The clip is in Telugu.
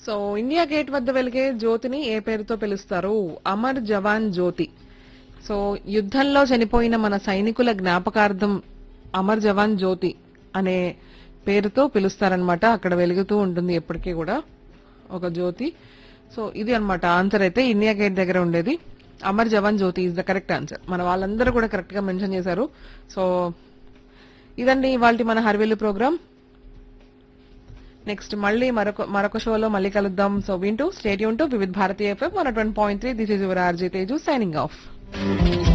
సో ఇండియా గేట్ వద్ద వెలిగే జ్యోతిని ఏ పేరుతో పిలుస్తారు అమర్ జవాన్ జ్యోతి సో యుద్ధంలో చనిపోయిన మన సైనికుల జ్ఞాపకార్థం అమర్ జవాన్ జ్యోతి అనే పేరుతో పిలుస్తారనమాట అక్కడ వెలుగుతూ ఉంటుంది ఎప్పటికీ కూడా ఒక జ్యోతి సో ఇది అన్నమాట ఆన్సర్ అయితే ఇండియా గేట్ దగ్గర ఉండేది Amar Jawan Jyoti is the correct answer మన వాళ్ళందరూ కూడా కరెక్ట్ గా మెన్షన్ చేశారు సో ఇదండి ఇవాళ మన హర్వేలు ప్రోగ్రామ్ నెక్స్ట్ మళ్ళీ మరొక మరొక షోలో మళ్ళీ కలుద్దాం సో వింటూ stay tuned to Vividh Bharati FM one twenty point three this is your RJ Teju signing of